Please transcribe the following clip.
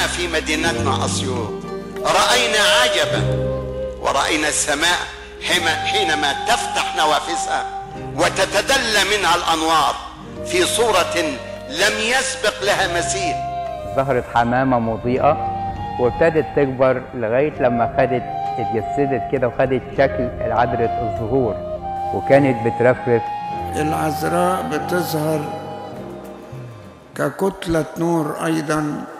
هنا في مدينتنا أسيوط رأينا عجبا ورأينا السماء حينما تفتح نوافذها وتتدلى منها الأنوار في صورة لم يسبق لها مثيل ظهرت حمامة مضيئة وابتدت تكبر لغاية لما خدت اتجسدت كده وخدت شكل عذرة الزهور وكانت بترفرف العذراء بتظهر ككتلة نور أيضا